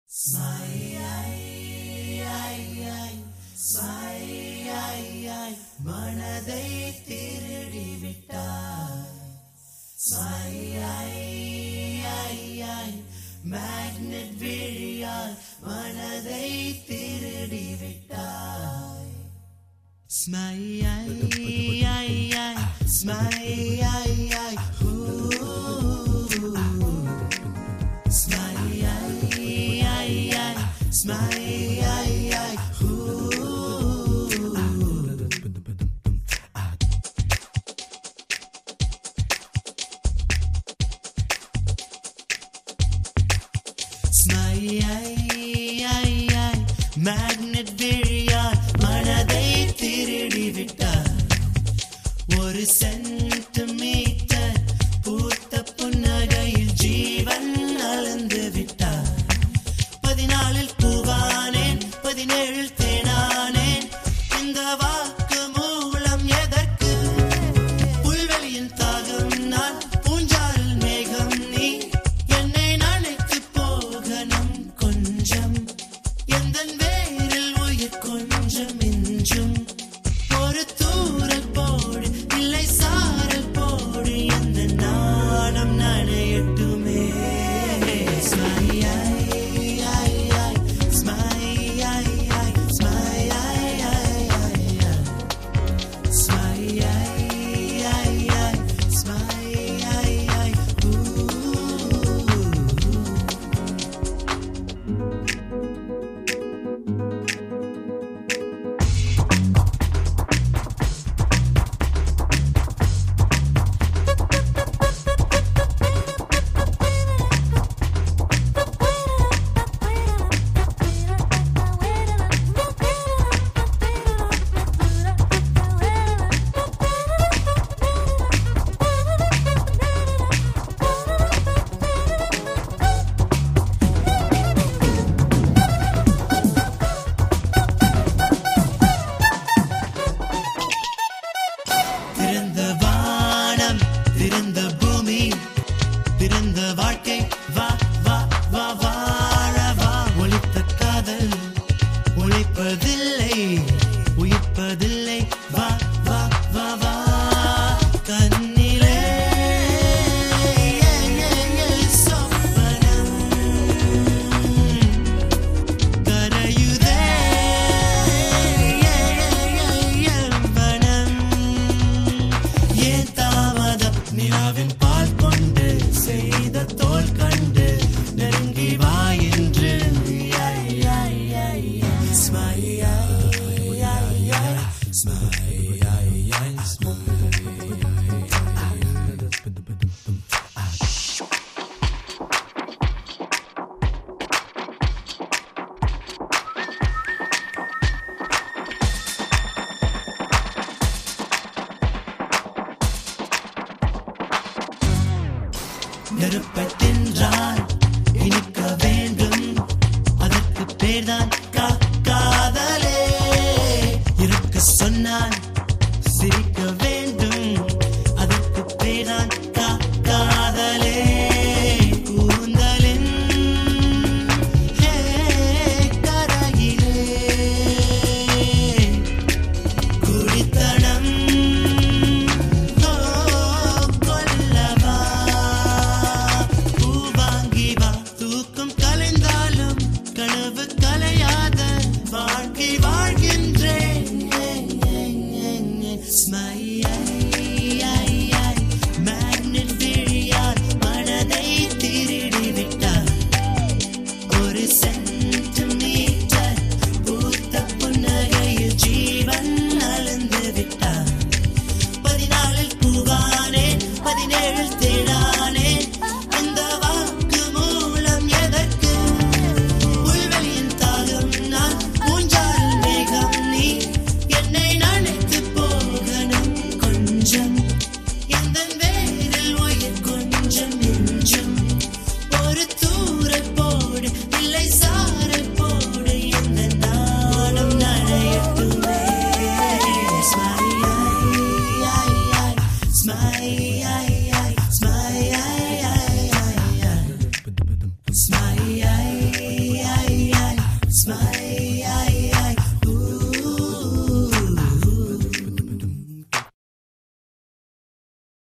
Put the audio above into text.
மனதை திருடி விட்டாய் மேக்னெட் விழியால் மனதை திருடி விட்டாய் ஸ்மை ஸ்மை மேக்னெட் விழியால் மனதை திருடி விட்டார் ஒரு சென்டிமீட்டர் பூத்த புன்னகையில் ஜீவன் அளந்து விட்டார் பதினாலில் பூவானேன் பதினேழில் தேனானேன் இந்த வாக்கு மூலம் எதற்கு புல்வெளியின் தாகம் நான் பூஞ்சாரில் மேகம் நீ என்னை நினைத்து போகணும் கொஞ்சம் எந்த வேரில் உயிர் கொஞ்சம் மிஞ்சும் ஒரு தூரல் போடு இல்லை சாரல் போடு எந்த நாணம் நனையட்டுமே ஸ்மை திறந்த வானம் திறந்த பூமி திறந்த வாழ்க்கை வா வா வா வாழ வா ஒளித்த காதல் ஒழிப்பதில்லை உயிர்ப்பதில்லை வா வா வா வா கண்ணிலே சொப்பனம் கரையுதே வனம் ஏன் தாமதம் நிலாவின் பால் கொண்டு செய்த தோல் கண்டு நெருங்கி வா என்று நெருப்பை தின்றால் இனிக்க வேண்டும் அதற்கு பேர்தான் கா காதலே இருக்க சொன்னால் சிரிக்க வேண்டும் அதற்கு பேர்தான் கா காதலே கூந்தலின் ஹே, கரையிலே குடித்தனம் ஓ, கொல்லவா பூவா smile